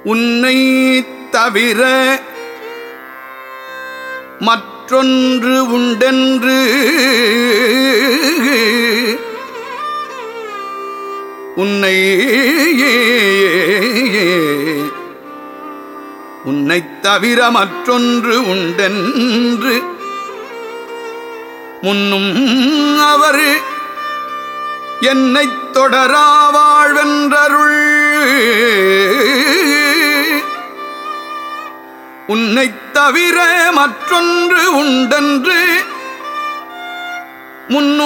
உன்னை தவிர மற்றொன்று உண்டென்று உன்னை உன்னைத் தவிர மற்றொன்று உண்டென்று முன்னும் அவர் என்னைத் தொடரா வாழ்வென்றருள் உன்னைத் தவிர மற்றொன்று உண்டென்று முன்னோ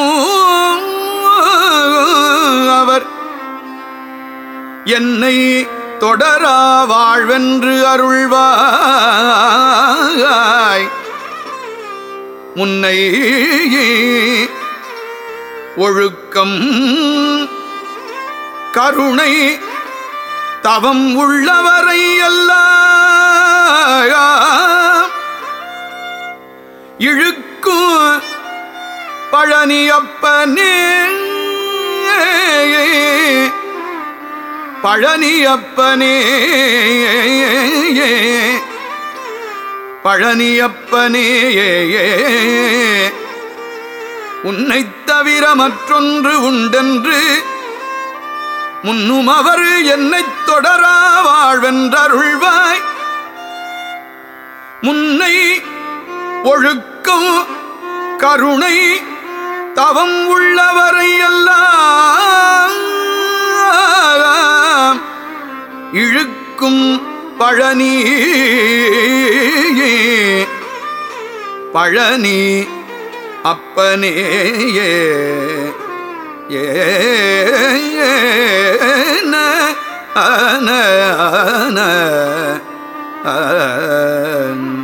அவர் என்னை தொடரா வாழ்வென்று அருள்வாய் முன்னை ஒழுக்கம் கருணை தவம் உள்ளவரை எல்லாம் இழுக்கும் பழனியப்பனே பழனியப்பனே பழனியப்பனே உன்னைத் தவிர மற்றொன்று உண்டென்று முன்னும் அவர் என்னைத் தொடரா வாழ்வென்றருள்வாய் முன்னை ஒழுக்கம் கருணை தவம் உள்ளவரை எல்லாம் இழுக்கும் பழனி பழனி அப்பனே ஏ ஏன அன அன அன